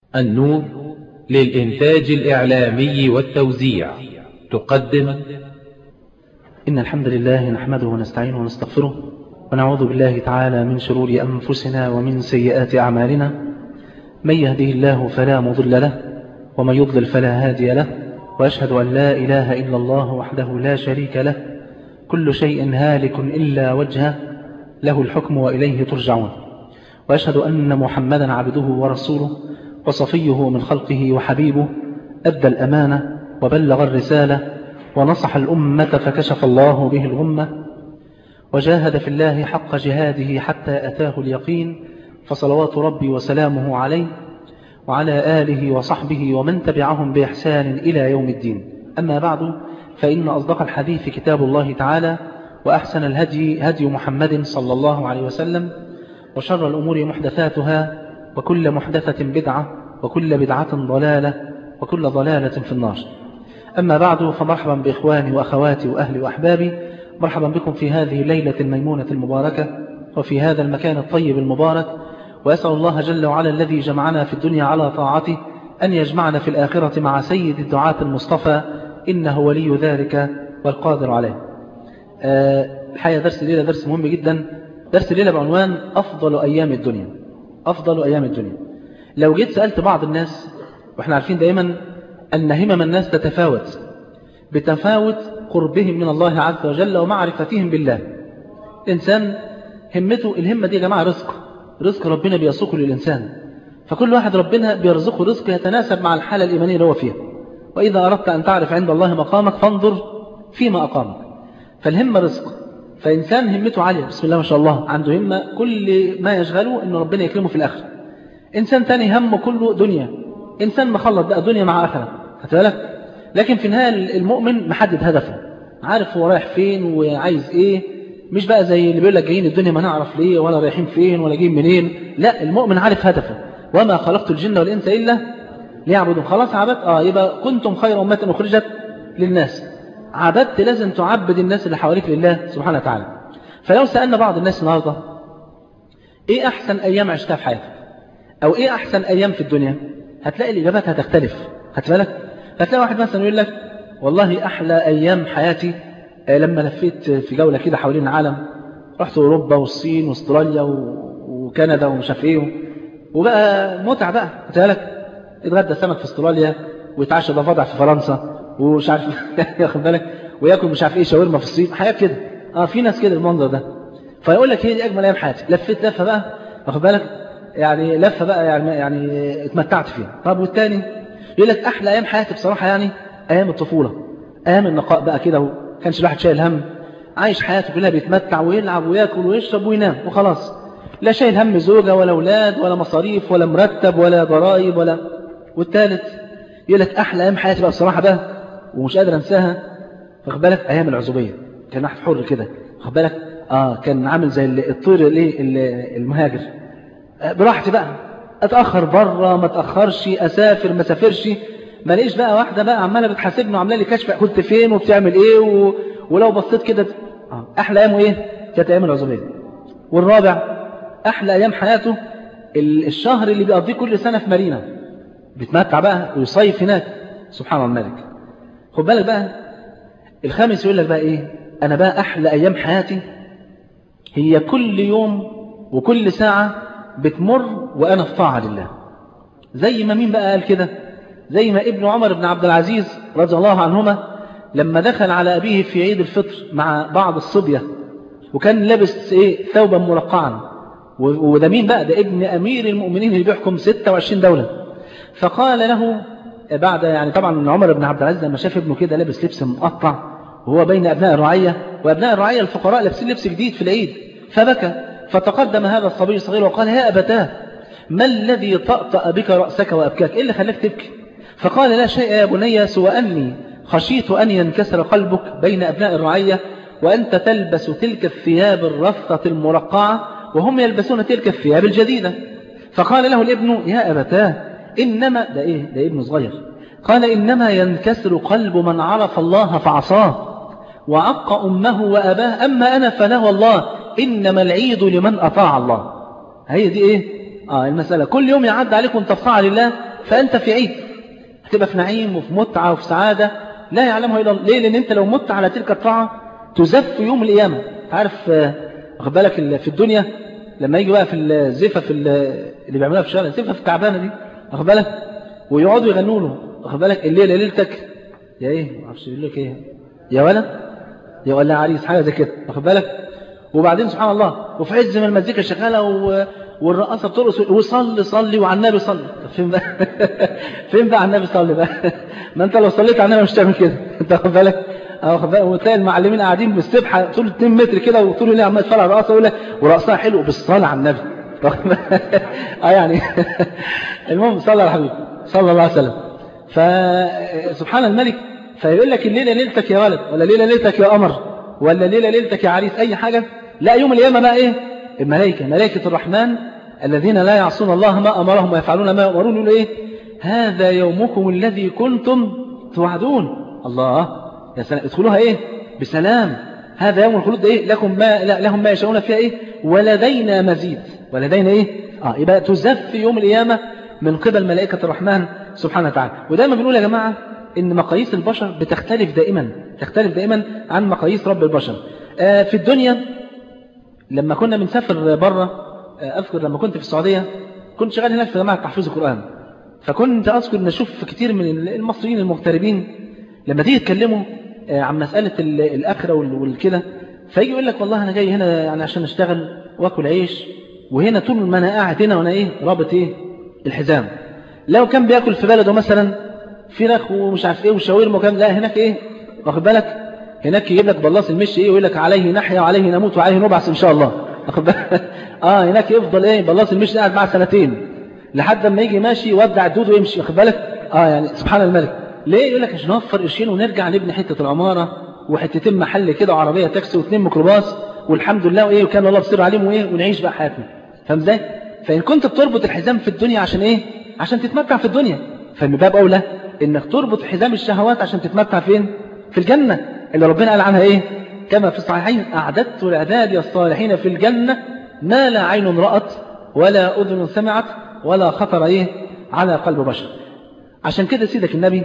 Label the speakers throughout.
Speaker 1: النور للإنتاج الإعلامي والتوزيع تقدم
Speaker 2: إن الحمد لله نحمده ونستعينه ونستغفره ونعوذ بالله تعالى من شرور أنفسنا ومن سيئات أعمالنا من يهده الله فلا مضل له ومن يضلل فلا هادي له وأشهد أن لا إله إلا الله وحده لا شريك له كل شيء هالك إلا وجهه له الحكم وإليه ترجعون وأشهد أن محمدا عبده ورسوله وصفيه من خلقه وحبيبه أدى الأمانة وبلغ الرسالة ونصح الأمة فكشف الله به الغمة وجاهد في الله حق جهاده حتى أتاه اليقين فصلوات ربي وسلامه عليه وعلى آله وصحبه ومن تبعهم بإحسان إلى يوم الدين أما بعد فإن أصدق الحديث كتاب الله تعالى وأحسن الهدي هدي محمد صلى الله عليه وسلم وشر الأمور محدثاتها وكل محدثة بدعة وكل بدعة ضلالة وكل ضلالة في النار أما بعد فمرحبا بإخواني وأخواتي وأهلي وأحبابي مرحبا بكم في هذه الليلة الميمونة المباركة وفي هذا المكان الطيب المبارك وأسأل الله جل وعلا الذي جمعنا في الدنيا على طاعته أن يجمعنا في الآخرة مع سيد الدعاة المصطفى إنه ولي ذلك والقادر عليه الحقيقة درس الليلة درس مهم جدا درس الليلة بعنوان أفضل أيام الدنيا أفضل أيام الدنيا لو جيت سألت بعض الناس وإحنا عارفين دائما أن همم الناس تتفاوت بتفاوت قربهم من الله عز وجل ومعرفتهم بالله الإنسان همته الهمة دي يا جماعة رزق رزق ربنا بيسوقه للإنسان فكل واحد ربنا بيرزقه رزق يتناسب مع الحالة الإيمانية اللي هو فيها وإذا أردت أن تعرف عند الله مقامك فانظر فيما أقامك فالهمة رزق فإنسان همته عالية بسم الله ما شاء الله عنده همة كل ما يشغله أن ربنا يكرمه في الآخرة إنسان تاني همه كله دنيا إنسان مخلط بقى دنيا مع آخرة بالك لكن في النهاية المؤمن محدد هدفه عارف هو رايح فين وعايز إيه مش بقى زي اللي بيقول لك جايين الدنيا ما نعرف ليه ولا رايحين فين ولا جايين منين لا المؤمن عارف هدفه وما خلقت الجن والإنس إلا ليعبدون خلاص عبدت آه يبقى كنتم خير أمة أخرجت للناس عبدت لازم تعبد الناس اللي حواليك لله سبحانه وتعالى فلو سألنا بعض الناس النهاردة ايه احسن ايام عشتها في حياتك او ايه احسن ايام في الدنيا هتلاقي الاجابات هتختلف هتفالك هتلاقي واحد مثلا يقول لك والله احلى ايام حياتي لما لفيت في جولة كده حوالين العالم رحت اوروبا والصين واستراليا وكندا ومش عارف ايه وبقى متعة بقى هتفالك اتغدى سمك في استراليا ويتعشى ضفادع في فرنسا ومش عارف ياخد بالك وياكل مش عارف ايه شاورما في الصين حياة كده اه في ناس كده المنظر ده فيقول لك هي دي اجمل ايام حياتي لفيت لفه بقى واخد بالك يعني لفه بقى يعني يعني اتمتعت فيها طب والتاني يقول لك احلى ايام حياتي بصراحه يعني ايام الطفوله ايام النقاء بقى كده كانش الواحد شايل هم عايش حياته كلها بيتمتع ويلعب وياكل ويشرب وينام وخلاص لا شايل هم زوجه ولا اولاد ولا مصاريف ولا مرتب ولا ضرائب ولا والثالث يقول لك احلى ايام حياتي بقى بصراحه بقى ومش قادر انساها واخد بالك ايام العزوبيه كان واحد حر كده واخد بالك اه كان عامل زي الطير الايه المهاجر براحتي بقى اتاخر بره ما اتاخرش اسافر ما سافرش ما ليش بقى واحده بقى عماله بتحاسبني وعامله لي كشف كنت فين وبتعمل ايه و... ولو بصيت كده آه. احلى ايامه ايه كانت ايام العزوبيه والرابع احلى ايام حياته الشهر اللي بيقضيه كل سنه في مارينا بيتمتع بقى ويصيف هناك سبحان الملك خد بالك بقى الخامس يقول لك بقى ايه انا بقى احلى ايام حياتي هي كل يوم وكل ساعة بتمر وأنا في طاعة لله زي ما مين بقى قال كده زي ما ابن عمر بن عبد العزيز رضي الله عنهما لما دخل على أبيه في عيد الفطر مع بعض الصبية وكان لابس إيه ثوبا مرقعا وده مين بقى ده ابن أمير المؤمنين اللي بيحكم 26 دولة فقال له بعد يعني طبعا عمر بن عبد العزيز لما شاف ابنه كده لابس لبس مقطع وهو بين أبناء الرعية وأبناء الرعية الفقراء لابسين لبس جديد في العيد فبكى فتقدم هذا الصبي الصغير وقال يا أبتاه ما الذي طأطأ بك رأسك وأبكاك إيه اللي خلاك تبكي فقال لا شيء يا بني سوى أني خشيت أن ينكسر قلبك بين أبناء الرعية وأنت تلبس تلك الثياب الرفة المرقعة وهم يلبسون تلك الثياب الجديدة فقال له الابن يا أبتاه إنما ده إيه ده ابن صغير قال إنما ينكسر قلب من عرف الله فعصاه وعق أمه وأباه أما أنا فلا والله إنما العيد لمن أطاع الله هي دي إيه آه المسألة كل يوم يعد عليكم تفصاع لله فأنت في عيد هتبقى في نعيم وفي متعة وفي سعادة لا يعلمها إلا الله ليه لأن أنت لو مت على تلك الطاعة تزف يوم القيامة عارف واخد بالك في الدنيا لما يجي بقى في الزفة في اللي بيعملوها في الشارع الزفة في التعبانة دي واخد بالك ويقعدوا يغنوا له واخد بالك الليلة ليلتك يا ايه ما اعرفش يقول لك ايه يا ولد يا ولا عريس حاجة زي كده واخد بالك وبعدين سبحان الله وفي عز ما المزيكا شغالة و... والرقاصة بترقص وصلي صلي وعلى النبي صلي طب فين بقى فين بقى على النبي صلي بقى ما انت لو صليت على النبي مش تعمل كده انت واخد بالك وتلاقي المعلمين قاعدين بالسبحة طول 2 متر كده وطول الليل عمال يتفرج على الرقاصة يقول لك ورقصها حلو بالصلاة على النبي اه يعني المهم صلى على الحبيب صلى الله عليه وسلم فسبحان الملك فيقول لك الليلة ليلتك يا ولد ولا ليلة ليلتك يا قمر ولا ليلة ليلتك يا عريس أي حاجة لا يوم القيامة بقى إيه الملائكة ملائكة الرحمن الذين لا يعصون الله ما أمرهم ويفعلون ما يؤمرون يقولوا إيه هذا يومكم الذي كنتم توعدون الله يا سلام ادخلوها إيه بسلام هذا يوم الخلود إيه لكم ما لا لهم ما يشاءون فيها إيه ولدينا مزيد ولدينا إيه آه يبقى تزف يوم القيامة من قبل ملائكة الرحمن سبحانه وتعالى ودايما بنقول يا جماعة إن مقاييس البشر بتختلف دائما تختلف دائما عن مقاييس رب البشر آه في الدنيا لما كنا بنسافر بره أذكر لما كنت في السعودية كنت شغال هناك في جماعة تحفيظ القرآن فكنت أذكر نشوف كتير من المصريين المغتربين لما تيجي يتكلموا عن مسألة الآخرة والكده فيجي يقول لك والله أنا جاي هنا يعني عشان أشتغل وأكل عيش وهنا طول ما أنا قاعد هنا وأنا إيه رابط إيه الحزام لو كان بياكل في بلده مثلا فراخ ومش عارف إيه وشاورما وكام لا هناك إيه واخد بالك هناك يجيب لك بلاص المشي إيه ويقول لك عليه نحيا وعليه نموت وعليه نبعث إن شاء الله واخد بالك اه هناك يفضل ايه بلاص المشي قاعد معاه سنتين لحد ما يجي ماشي يودع الدود ويمشي واخد بالك اه يعني سبحان الملك ليه يقول لك عشان نوفر قرشين ونرجع نبني حته العماره وحتتين محل كده وعربيه تاكسي واثنين ميكروباص والحمد لله وايه وكان الله بصير عليهم وايه ونعيش بقى حياتنا فاهم ازاي فان كنت بتربط الحزام في الدنيا عشان ايه عشان تتمتع في الدنيا فمن باب اولى انك تربط حزام الشهوات عشان تتمتع فين في الجنه اللي ربنا قال عنها ايه كما في الصحيحين اعددت لعبادي الصالحين في الجنه ما لا عين رأت ولا أذن سمعت ولا خطر إيه على قلب بشر عشان كده سيدك النبي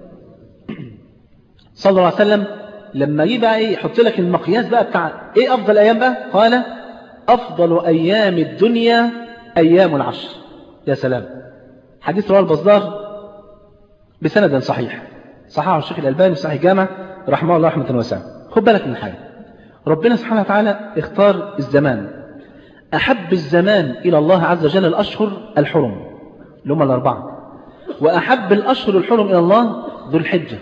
Speaker 2: صلى الله عليه وسلم لما يبقى إيه يحط لك المقياس بقى بتاع إيه أفضل أيام بقى قال أفضل أيام الدنيا أيام العشر يا سلام حديث رواه البصدار بسند صحيح صححه الشيخ الألباني في صحيح جامع رحمه الله رحمة واسعة خد بالك من حاجة ربنا سبحانه وتعالى اختار الزمان أحب الزمان إلى الله عز وجل الأشهر الحرم اللي هم الأربعة وأحب الأشهر الحرم إلى الله ذو الحجة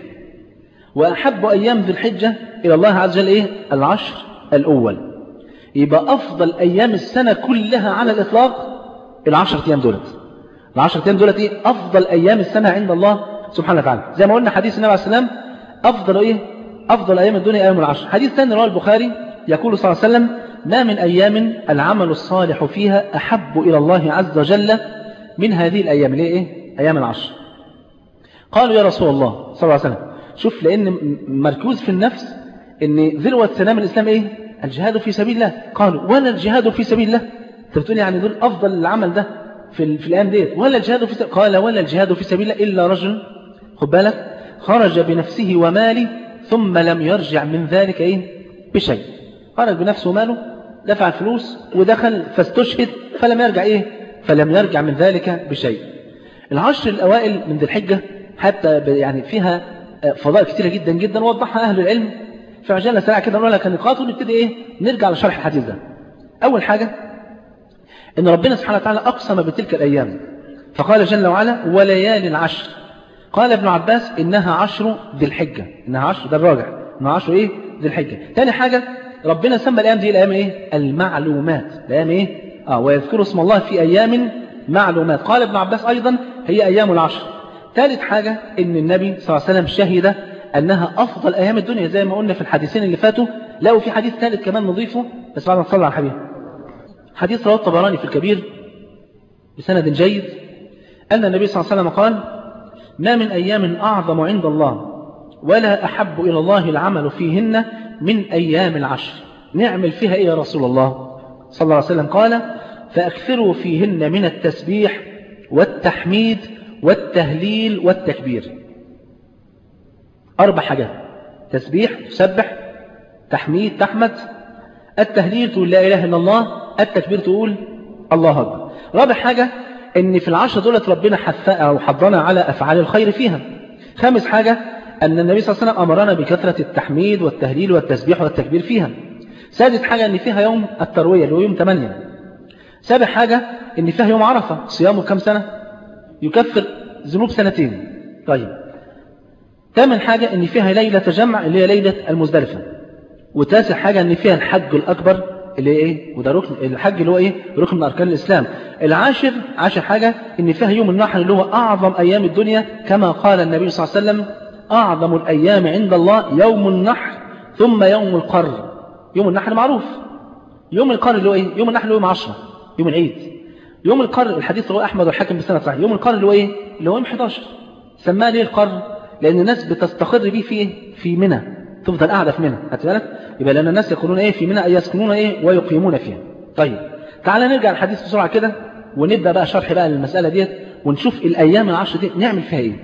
Speaker 2: وأحب أيام ذو الحجة إلى الله عز وجل إيه؟ العشر الأول يبقى أفضل أيام السنة كلها على الإطلاق العشر أيام دولت العشر أيام دولت إيه؟ أفضل أيام السنة عند الله سبحانه وتعالى زي ما قلنا حديث النبي عليه السلام أفضل إيه؟ أفضل أيام الدنيا أيام العشر حديث ثاني رواه البخاري يقول صلى الله عليه وسلم ما من أيام العمل الصالح فيها أحب إلى الله عز وجل من هذه الأيام ليه إيه؟ أيام العشر قالوا يا رسول الله صلى الله عليه وسلم شوف لأن مركوز في النفس أن ذروة سلام الإسلام إيه؟ الجهاد في سبيل الله قالوا ولا الجهاد في سبيل الله أنت بتقول يعني دول أفضل العمل ده في, في الأيام ديت ولا الجهاد في سبيل قال ولا الجهاد في سبيل الله إلا رجل خد بالك خرج بنفسه وماله ثم لم يرجع من ذلك إيه؟ بشيء خرج بنفسه وماله دفع الفلوس ودخل فاستشهد فلم يرجع إيه فلم يرجع من ذلك بشيء العشر الأوائل من ذي الحجة حتى يعني فيها فضائل كثيرة جدا جدا وضحها أهل العلم في عجالة سريعة كده نقول لك نقاط ونبتدي إيه نرجع لشرح الحديث ده أول حاجة إن ربنا سبحانه وتعالى أقسم بتلك الأيام فقال جل وعلا وليالي العشر قال ابن عباس إنها عشر ذي الحجة إنها عشر ده الراجع إنها عشر إيه ذي الحجة تاني حاجة ربنا سمى الأيام دي الأيام إيه المعلومات الأيام إيه آه ويذكر اسم الله في أيام معلومات قال ابن عباس أيضا هي أيام العشر ثالث حاجة إن النبي صلى الله عليه وسلم شهد أنها أفضل أيام الدنيا زي ما قلنا في الحديثين اللي فاتوا لا وفي حديث ثالث كمان نضيفه بس بعد ما نصلي على الحبيب حديث رواه الطبراني في الكبير بسند جيد أن النبي صلى الله عليه وسلم قال ما من أيام أعظم عند الله ولا أحب إلى الله العمل فيهن من أيام العشر نعمل فيها إيه يا رسول الله صلى الله عليه وسلم قال فأكثروا فيهن من التسبيح والتحميد والتهليل والتكبير أربع حاجات تسبيح تسبح تحميد تحمد التهليل تقول لا إله إلا الله التكبير تقول الله أكبر رابع حاجة ان في العشر دولة ربنا حث أو حضنا على أفعال الخير فيها خامس حاجة أن النبي صلى الله عليه وسلم أمرنا بكثرة التحميد والتهليل والتسبيح والتكبير فيها سادس حاجة أن فيها يوم التروية اللي هو يوم 8 سابع حاجة أن فيها يوم عرفة صيامه كم سنة يكفر ذنوب سنتين طيب ثامن حاجة أن فيها ليلة جمع اللي هي ليلة المزدلفة وتاسع حاجة أن فيها الحج الأكبر اللي هي ايه وده ركن الحج اللي هو ايه ركن من اركان الاسلام العاشر عاشر حاجه ان فيها يوم النحر اللي هو اعظم ايام الدنيا كما قال النبي صلى الله عليه وسلم اعظم الايام عند الله يوم النحر ثم يوم القر يوم النحر معروف يوم القر اللي هو ايه يوم النحر اللي هو يوم 10 يوم العيد يوم القر الحديث رواه احمد والحاكم بسنه صحيح يوم القر اللي هو ايه اللي هو يوم 11 سماه ليه القر لان الناس بتستقر بيه في ايه في منى تفضل قاعده في منى خدت بالك يبقى لأن الناس يقولون إيه في منى أي يسكنون إيه ويقيمون فيها طيب تعالى نرجع الحديث بسرعة كده ونبدأ بقى شرح بقى للمسألة ديت ونشوف الأيام العشر دي نعمل فيها إيه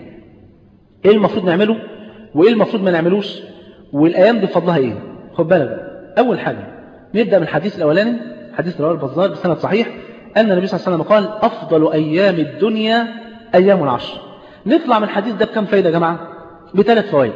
Speaker 2: إيه المفروض نعمله وإيه المفروض ما نعملوش والأيام دي فضلها إيه خد بالك أول حاجة نبدأ من الحديث الأولاني حديث رواه البزار بسند صحيح أن النبي صلى الله عليه وسلم قال أفضل أيام الدنيا أيام العشر نطلع من الحديث ده بكم فايدة يا جماعة بثلاث فوائد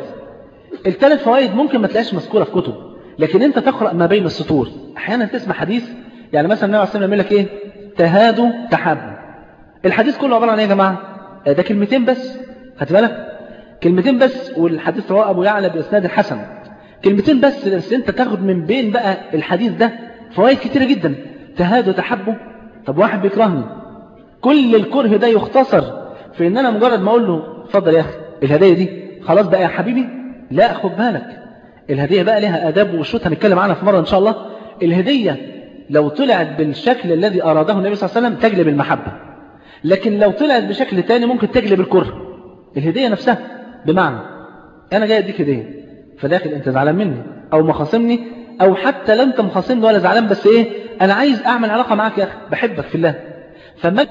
Speaker 2: الثلاث فوائد ممكن ما تلاقيش مذكورة في كتب لكن انت تقرأ ما بين السطور احيانا تسمع حديث يعني مثلا النبي عليه الصلاه والسلام يقول لك ايه تهادوا تحابوا الحديث كله عباره عن ايه يا جماعه ده كلمتين بس خدت بالك كلمتين بس والحديث رواه ابو يعلى باسناد حسن كلمتين بس بس انت تاخد من بين بقى الحديث ده فوائد كتيره جدا تهادوا تحبوا طب واحد بيكرهني كل الكره ده يختصر في ان انا مجرد ما اقول له اتفضل يا اخي الهديه دي خلاص بقى يا حبيبي لا خد بالك الهدية بقى لها آداب وشروط هنتكلم عنها في مرة إن شاء الله الهدية لو طلعت بالشكل الذي أراده النبي صلى الله عليه وسلم تجلب المحبة لكن لو طلعت بشكل تاني ممكن تجلب الكره الهدية نفسها بمعنى أنا جاي أديك هدية فداخل أنت زعلان مني أو مخاصمني أو حتى لا أنت مخاصمني ولا زعلان بس إيه أنا عايز أعمل علاقة معاك يا أخي بحبك في الله فما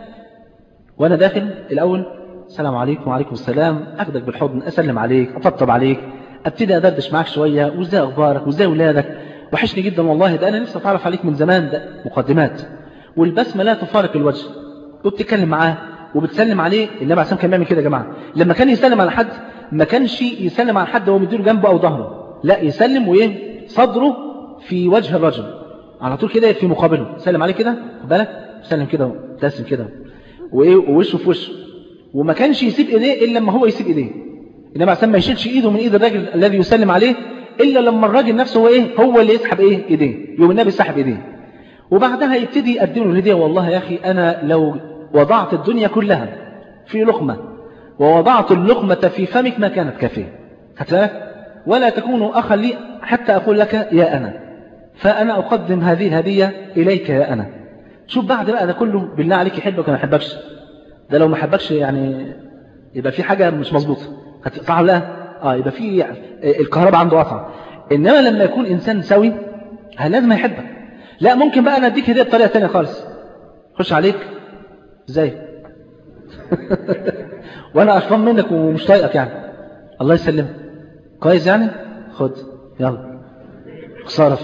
Speaker 2: وأنا داخل الأول السلام عليكم وعليكم السلام أخدك بالحضن أسلم عليك أطبطب عليك ابتدي ادردش معاك شويه وازاي اخبارك وازاي اولادك وحشني جدا والله ده انا نفسي اتعرف عليك من زمان ده مقدمات والبسمه لا تفارق الوجه وبتتكلم معاه وبتسلم عليه النبي عليه كان بيعمل كده يا جماعه لما كان يسلم على حد ما كانش يسلم على حد وهو مديله جنبه او ظهره لا يسلم وايه صدره في وجه الرجل على طول كده في مقابله سلم عليه كده خد بالك سلم كده وابتسم كده وايه ووشه في وشه وما كانش يسيب ايديه الا لما هو يسيب ايديه إنما عشان ما يشيلش إيده من إيد الراجل الذي يسلم عليه إلا لما الراجل نفسه هو إيه هو اللي يسحب إيه إيديه يوم النبي سحب إيديه وبعدها يبتدي يقدم له الهدية والله يا أخي أنا لو وضعت الدنيا كلها في لقمة ووضعت اللقمة في فمك ما كانت كافية بالك ولا تكون أخا لي حتى أقول لك يا أنا فأنا أقدم هذه الهدية إليك يا أنا شوف بعد بقى ده كله بالله عليك يحبك ولا ما يحبكش ده لو ما حبكش يعني يبقى في حاجة مش مظبوطة صح ولا لا اه يبقى في الكهرباء عنده قطع انما لما يكون انسان سوي لازم يحبك لا ممكن بقى انا اديك هديه بطريقه ثانيه خالص خش عليك ازاي وانا قرفان منك ومش طايقك يعني الله يسلمك كويس يعني خد يلا خساره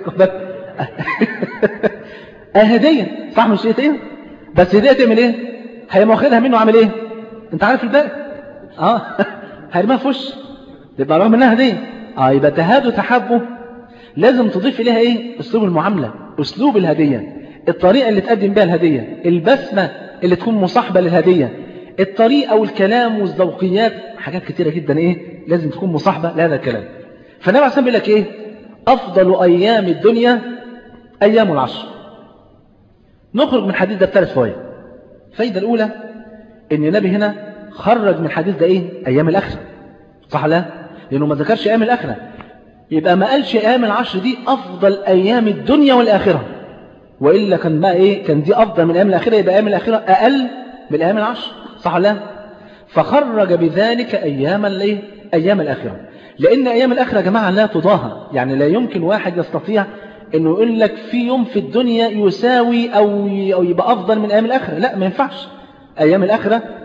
Speaker 2: اه هديه صح مش هديه بس هديه تعمل ايه هيقوم واخدها منه عامل ايه انت عارف الباقي اه هرميها في وش يبقى رغم انها هديه اه يبقى تهاد تحبه لازم تضيف اليها ايه اسلوب المعامله اسلوب الهديه الطريقه اللي تقدم بها الهديه البسمه اللي تكون مصاحبه للهديه الطريقه والكلام والذوقيات حاجات كتيره جدا ايه لازم تكون مصاحبه لهذا الكلام فالنبي عليه بيقول لك ايه افضل ايام الدنيا ايام العشر نخرج من الحديث ده بثلاث فوائد الفايده الاولى ان النبي هنا خرج من الحديث ده ايه ايام الاخره صح لا لانه ما ذكرش ايام الاخره يبقى ما قالش ايام العشر دي افضل ايام الدنيا والاخره والا كان بقى ايه كان دي افضل من ايام الاخره يبقى ايام الاخره اقل من ايام العشر صح لا فخرج بذلك ايام الايه ايام الاخره لان ايام الاخره يا جماعه لا تضاهى يعني لا يمكن واحد يستطيع انه يقول لك في يوم في الدنيا يساوي او او يبقى افضل من ايام الاخره لا ما ينفعش ايام الاخره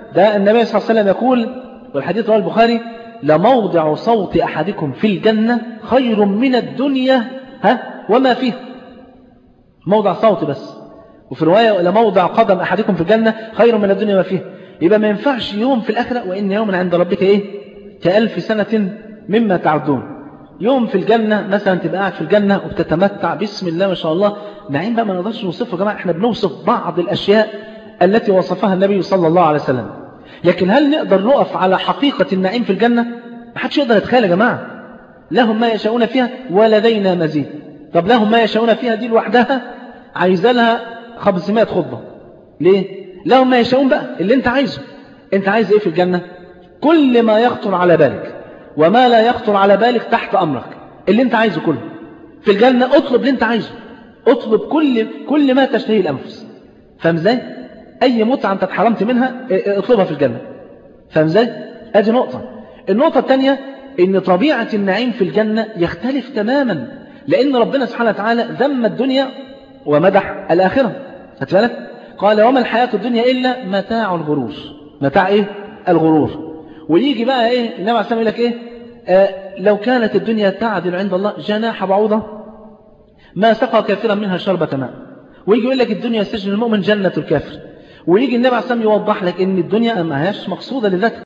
Speaker 2: ده النبي صلى الله عليه وسلم يقول والحديث رواه البخاري لموضع صوت أحدكم في الجنة خير من الدنيا ها وما فيها موضع صوت بس وفي رواية لموضع قدم أحدكم في الجنة خير من الدنيا وما فيها يبقى ما ينفعش يوم في الآخرة وإن يوما عند ربك إيه كألف سنة مما تعدون يوم في الجنة مثلا تبقى قاعد في الجنة وبتتمتع بسم الله ما شاء الله نعيم بقى ما نقدرش نوصفه يا جماعة احنا بنوصف بعض الأشياء التي وصفها النبي صلى الله عليه وسلم لكن هل نقدر نقف على حقيقة النعيم في الجنة ما حدش يقدر يتخيل يا جماعة لهم ما يشاءون فيها ولدينا مزيد طب لهم ما يشاءون فيها دي لوحدها عايزة لها 500 خطبة ليه لهم ما يشاءون بقى اللي انت عايزه انت عايز ايه في الجنة كل ما يخطر على بالك وما لا يخطر على بالك تحت امرك اللي انت عايزه كله في الجنة اطلب اللي انت عايزه اطلب كل كل ما تشتهي الانفس فاهم ازاي اي متعة انت اتحرمت منها اطلبها في الجنة فاهم ازاي ادي نقطة النقطة الثانية ان طبيعة النعيم في الجنة يختلف تماما لان ربنا سبحانه وتعالى ذم الدنيا ومدح الاخرة بالك قال وما الحياة الدنيا الا متاع الغرور متاع ايه الغرور ويجي بقى ايه النبي عليه الصلاه يقول لك ايه آه لو كانت الدنيا تعدل عند الله جناح بعوضة ما سقى كافرا منها شربة ماء ويجي يقول لك الدنيا سجن المؤمن جنة الكافر ويجي النبي عليه الصلاه يوضح لك ان الدنيا ما هياش مقصودة لذاتها